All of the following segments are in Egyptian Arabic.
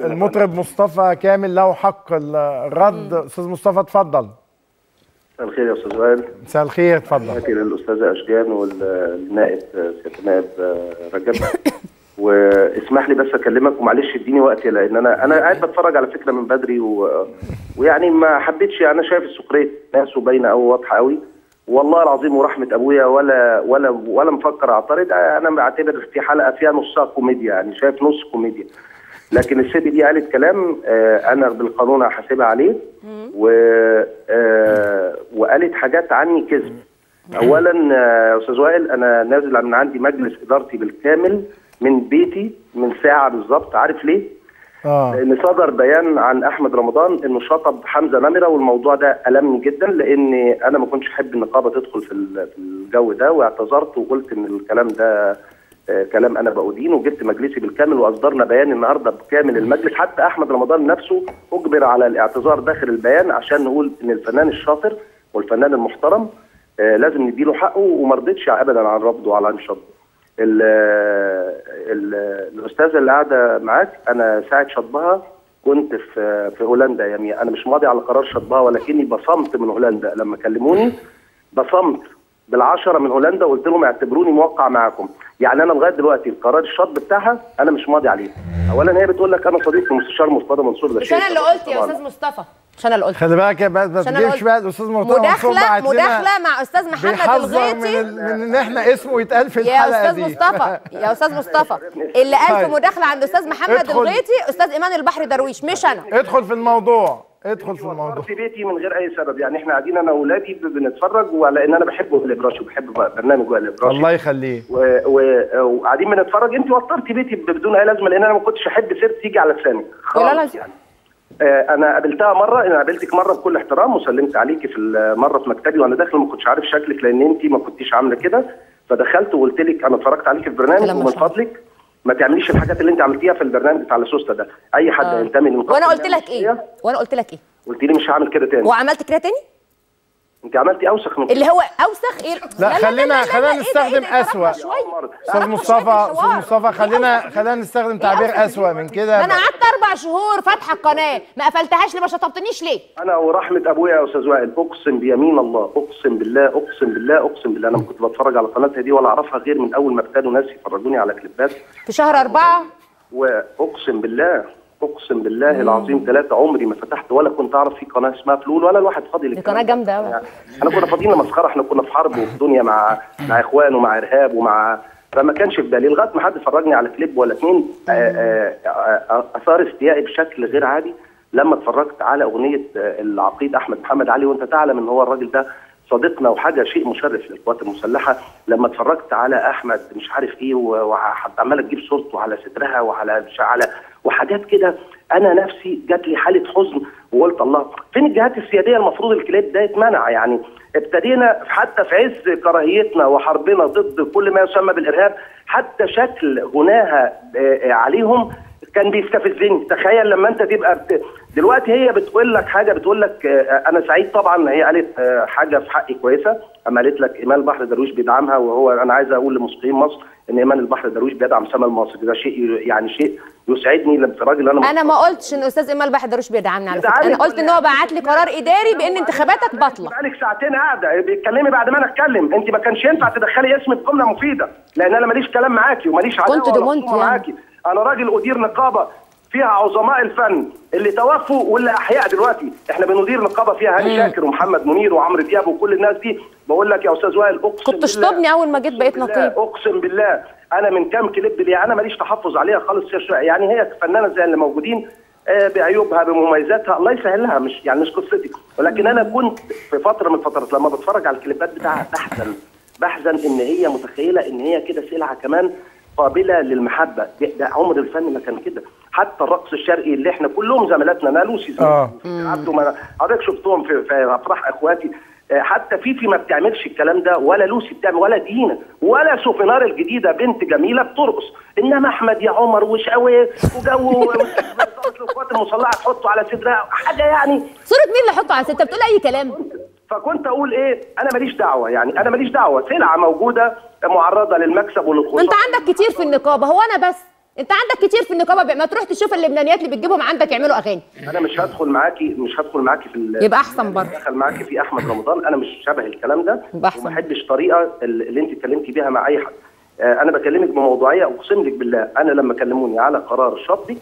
المطرب مصطفى كامل له حق الرد استاذ مصطفى اتفضل مساء الخير يا استاذ وائل مساء الخير اتفضل تحياتي للاستاذه اشجان والنائب سياده النائب رجب واسمح لي بس اكلمك ومعلش اديني وقت لان انا انا قاعد بتفرج على فكره من بدري و... ويعني ما حبيتش انا شايف السخريه ناس وباينه قوي واضحه قوي والله العظيم ورحمه ابويا ولا ولا ولا مفكر اعترض انا بعتبر في حلقه فيها نصها كوميديا يعني شايف نص كوميديا لكن الست دي قالت كلام آه انا بالقانون هحاسبها عليه و آه وقالت حاجات عني كذب اولا يا استاذ وائل انا نازل من عندي مجلس ادارتي بالكامل من بيتي من ساعه بالظبط عارف ليه؟ اه لان صدر بيان عن احمد رمضان انه شطب حمزه نمره والموضوع ده المني جدا لان انا ما كنتش احب النقابه تدخل في في الجو ده واعتذرت وقلت ان الكلام ده آه كلام انا بأدين وجبت مجلسي بالكامل واصدرنا بيان النهارده بكامل المجلس حتى احمد رمضان نفسه اجبر على الاعتذار داخل البيان عشان نقول ان الفنان الشاطر والفنان المحترم آه لازم نديله حقه وما رضيتش ابدا عن رفضه وعلى شطبه. الاستاذه اللي قاعده معاك انا ساعه شطبها كنت في في هولندا يعني انا مش ماضي على قرار شطبها ولكني بصمت من هولندا لما كلموني بصمت بالعشره من هولندا وقلت لهم اعتبروني موقع معاكم يعني انا لغايه دلوقتي القرار الشطب بتاعها انا مش ماضي عليه اولا هي بتقول لك انا صديق المستشار مرتضى منصور ده مش انا اللي قلت يا استاذ مصطفى مش انا اللي قلت خلي بالك يا بس ما تجيبش بقى الاستاذ مرتضى منصور مداخله بعت لنا مداخله مع استاذ محمد بيحذر الغيطي من, ال- من ان احنا اسمه يتقال في يا الحلقه استاذ دي مصطفى يا استاذ مصطفى اللي قال في طيب. مداخله عند استاذ محمد ادخل. الغيطي استاذ ايمان البحر درويش مش انا ادخل في الموضوع ادخل في الموضوع في بيتي من غير اي سبب يعني احنا قاعدين انا واولادي ب- بنتفرج ولان انا بحب وائل ابراشي وبحب برنامج وائل ابراشي الله يخليه و- و- وقاعدين بنتفرج انت وترتي بيتي بدون اي لازمه لان انا ما كنتش احب سيرتي تيجي على لساني لا، لا. خالص يعني آه، انا قابلتها مره انا قابلتك مره بكل احترام وسلمت عليكي في ال- مره في مكتبي وانا داخل ما كنتش عارف شكلك لان انت ما كنتيش عامله كده فدخلت وقلت لك انا اتفرجت عليكي في البرنامج كلام ومن مش عارف. فضلك ما تعمليش الحاجات اللي انت عملتيها في البرنامج بتاع لاسوستا ده اي حد آه. ينتمي للنقابه وانا قلت لك النمساوية، ايه وانا قلت لك ايه قلت لي مش هعمل كده تاني وعملت كده تاني انت عملتي اوسخ من كده اللي هو اوسخ ايه لا، خلينا- خلينا إيه ده؟ نستخدم إيه ده؟ أسوأ. رحمة شوية. استاذ رحمة مصطفى شوية في استاذ الحوار. مصطفى إيه خلينا أوسخ؟ خلينا نستخدم إيه تعبير أوسخ؟ اسوأ من كده ما انا قعدت اربع شهور فاتحه القناه ما قفلتهاش ليه ما شطبتنيش ليه انا ورحمه ابويا يا استاذ وائل اقسم بيمين الله اقسم بالله اقسم بالله اقسم بالله انا ما كنت بتفرج على قناتها دي ولا اعرفها غير من اول ما ابتدوا ناس يفرجوني على كليبات في شهر أربعة واقسم بالله اقسم بالله العظيم ثلاثه عمري ما فتحت ولا كنت اعرف في قناه اسمها فلول ولا الواحد فاضي دي للكلام قناة ده. جامدة أوي. يعني احنا كنا فاضيين لمسخره احنا كنا في حرب وفي دنيا مع مع اخوان ومع ارهاب ومع فما كانش في بالي لغايه ما حد فرجني على كليب ولا اتنين آه، آه، آه، اثار استيائي بشكل غير عادي لما اتفرجت على اغنيه آه، العقيد احمد محمد علي وانت تعلم ان هو الراجل ده صديقنا وحاجه شيء مشرف للقوات المسلحه لما اتفرجت على احمد مش عارف ايه و- وحد عماله تجيب صورته على صدرها وعلى مش على وحاجات كده انا نفسي جات لي حاله حزن وقلت الله فين الجهات السياديه المفروض الكليب ده يتمنع يعني ابتدينا حتى في عز كراهيتنا وحربنا ضد كل ما يسمى بالارهاب حتى شكل غناها آه، آه، عليهم كان بيستفزني تخيل لما انت تبقى بت... دلوقتي هي بتقول لك حاجه بتقول لك آه، انا سعيد طبعا هي قالت آه، حاجه في حقي كويسه اما قالت لك ايمان البحر درويش بيدعمها وهو انا عايز اقول لموسيقيين مصر ان ايمان البحر درويش بيدعم سما المصري ده شيء ي- يعني شيء يسعدني لما في راجل انا انا ما قلتش ان استاذ ايمان البحر درويش بيدعمني على فكره بيدعمك انا قلت ان هو بعت لي قرار اداري بان انتخاباتك باطله بقالك ساعتين قاعده بتكلمي بعد ما انا اتكلم انت ما كانش ينفع تدخلي اسمي في جمله مفيده لان انا ماليش كلام معاكي وماليش عداوه كنت ولا ديمونت خصومة يعني. معاكي انا راجل ادير نقابه فيها عظماء الفن اللي توفوا واللي احياء دلوقتي احنا بندير نقابه فيها هاني شاكر ومحمد منير وعمرو دياب وكل الناس دي بقول لك يا استاذ وائل اقسم كنت بالله- تشطبني اول ما جيت بقيت بالله، نقيب اقسم بالله انا من كام كليب اللي انا ماليش تحفظ عليها خالص يا شو- يعني هي فنانه زي اللي موجودين آه، بعيوبها بمميزاتها الله يسهلها مش يعني مش قصتي ولكن انا كنت في فتره من الفترات لما بتفرج على الكليبات بتاعها بحزن بحزن ان هي متخيله ان هي كده سلعه كمان قابله للمحبه ده, ده عمر الفن ما كان كده حتى الرقص الشرقي اللي احنا كلهم زميلاتنا انا لوسي آه. عبده ما حضرتك شفتهم في, في افراح اخواتي آه، حتى فيفي ما بتعملش الكلام ده ولا لوسي بتعمل ولا دينا ولا سوفينار الجديده بنت جميله بترقص انما احمد يا عمر وشقاوي وجو القوات المسلحه تحطه على صدرها حاجه يعني صوره مين اللي حطه على ست بتقول اي كلام فكنت اقول ايه انا ماليش دعوه يعني انا ماليش دعوه سلعه موجوده معرضه للمكسب ما وللخساره انت عندك كتير في النقابه هو انا بس انت عندك كتير في النقابه بي- ما تروح تشوف اللبنانيات اللي بتجيبهم عندك يعملوا اغاني انا مش هدخل معاكي مش هدخل معاكي في ال- يبقى أحسن برضه. دخل معاكي في احمد رمضان انا مش شبه الكلام ده يبقى أحسن. وما احبش طريقه ال- اللي انت اتكلمتي بيها مع اي حد آه، انا بكلمك بموضوعيه اقسم لك بالله انا لما كلموني على قرار شطبي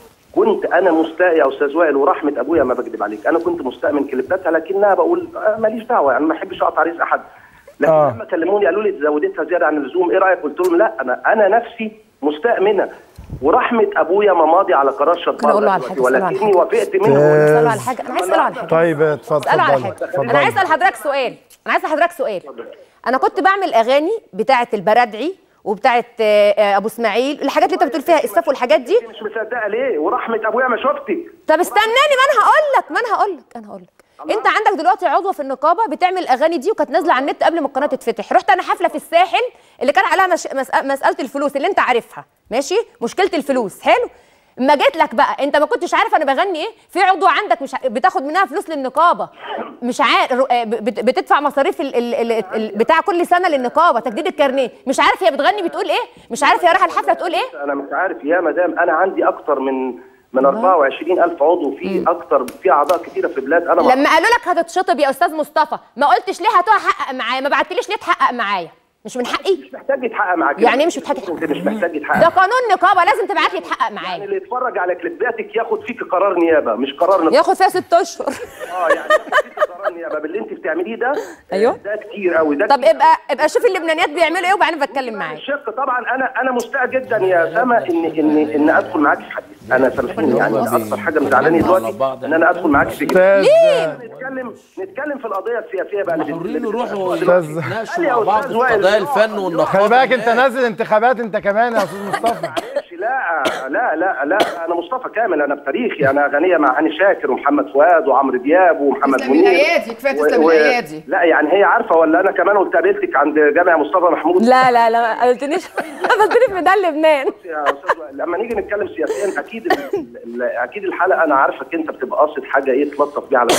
كنت انا مستاء يا استاذ وائل ورحمه ابويا ما بكذب عليك انا كنت مستاء من كليباتها لكنها بقول آه، ماليش دعوه يعني ما احبش اقطع رزق احد لكن آه. لما كلموني قالوا لي زودتها زياده عن اللزوم ايه رايك قلت لهم لا انا انا نفسي مستاء منها ورحمه ابويا ما ماضي على قرار شطبي أنا أقول له على حاجة، أسأله على ولكني حاجة. وافقت منه اساله على حاجه انا عايز اساله على حاجه طيب اتفضل اساله على اتفضلي، حاجه اتفضلي. انا عايز اسال حضرتك سؤال انا عايز اسال حضرتك سؤال انا كنت بعمل اغاني بتاعه البرادعي وبتاعه آه، آه، ابو اسماعيل الحاجات اللي انت بتقول فيها اسفاف والحاجات دي مش مصدقه ليه ورحمه ابويا ما شفتك طب استناني ما انا هقول لك ما انا هقول لك انا هقول لك انت عندك دلوقتي عضوه في النقابه بتعمل الاغاني دي وكانت نازله على النت قبل ما القناه تتفتح رحت انا حفله في الساحل اللي كان عليها مش... مسأ... مساله الفلوس اللي انت عارفها ماشي مشكله الفلوس حلو اما جيت لك بقى انت ما كنتش عارف انا بغني ايه في عضو عندك مش ع- بتاخد منها فلوس للنقابه مش عارف بت... بتدفع مصاريف ال... ال... ال... ال... بتاع كل سنه للنقابه تجديد الكارنيه مش عارف هي بتغني بتقول ايه مش عارف هي رايحه الحفله تقول ايه انا مش عارف يا مدام انا عندي اكتر من من 24 الف عضو في اكتر في اعضاء كتيره في بلاد انا ما لما قالوا لك هتتشطب يا استاذ مصطفى ما قلتش ليه هتقع حقق معايا ما بعتليش ليه تحقق معايا مش من حقي مش محتاج يتحقق معاك يعني ايه مش محتاج يتحقق؟ انت مش محتاج يتحقق ده قانون نقابه لازم تبعت لي تحقق يعني معايا اللي يتفرج على كليباتك ياخد فيك قرار نيابه مش قرار نقابه ياخد فيها ست اشهر اه يعني ياخد فيك قرار نيابه باللي انت بتعمليه ده أيوه. ده كتير قوي ده طب كتير ابقى ابقى شوف اللبنانيات بيعملوا ايه وبعدين بتكلم معاك الشق طبعا انا انا مستاء جدا يا سما ان ان ان ادخل معاك في حديث انا سامحيني يعني اكتر حاجه مزعلاني دلوقتي ان انا ادخل معاك في كده استاذ نتكلم نتكلم في القضيه السياسيه بقى اللي حرين اللي يروحوا أستاذ. يتناقشوا يا مع بعض أستاذ في وائل. قضايا الفن والنقابه خلي بالك انت هناك. نازل انتخابات انت كمان يا استاذ مصطفى معلش لا لا لا لا انا مصطفى كامل انا بتاريخي انا غنيه مع هاني شاكر ومحمد فؤاد وعمرو دياب ومحمد تسلم منير الأيادي، كفاية تسلم الأيادي. لا يعني هي عارفه ولا انا كمان قلت قابلتك عند جامع مصطفى محمود لا لا لا ما قلتليش قلتلي في ميدان لبنان يا استاذ وائل، لما نيجي نتكلم سياسيا اكيد ال- ال- اكيد الحلقه انا عارفك انت بتبقى قاصد حاجه ايه تلطف بيها على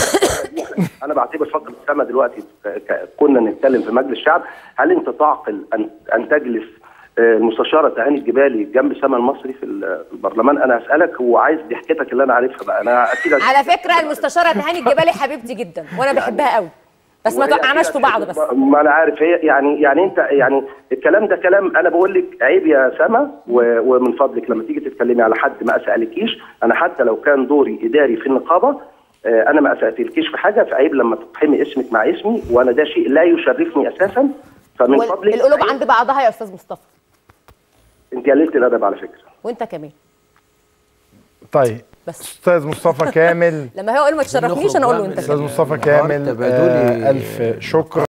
انا بعتبر فقره السما دلوقتي ك- ك- كنا نتكلم في مجلس الشعب هل انت تعقل ان ان تجلس آه، المستشاره تهاني الجبالي جنب سما المصري في ال- البرلمان انا اسالك وعايز ضحكتك اللي انا عارفها بقى انا اكيد على فكره المستشاره تهاني الجبالي حبيبتي جدا وانا بحبها قوي بس ما وهي توقعناش في أكيد بعض بس ما انا عارف هي يعني يعني انت يعني الكلام ده كلام انا بقول لك عيب يا سما و- ومن فضلك لما تيجي تتكلمي على حد ما اسالكيش انا حتى لو كان دوري اداري في النقابه آه، انا ما اسالتلكيش في حاجه فعيب لما تقحمي اسمك مع اسمي وانا ده شيء لا يشرفني اساسا فمن فضلك القلوب عيب. عند بعضها يا استاذ مصطفى انت قللت الادب على فكره وانت كمان طيب بس استاذ مصطفى كامل لما هو يقول ما تشرفنيش انا اقول له انت استاذ كمان مصطفى نهار كامل تبادلي. آه الف شكر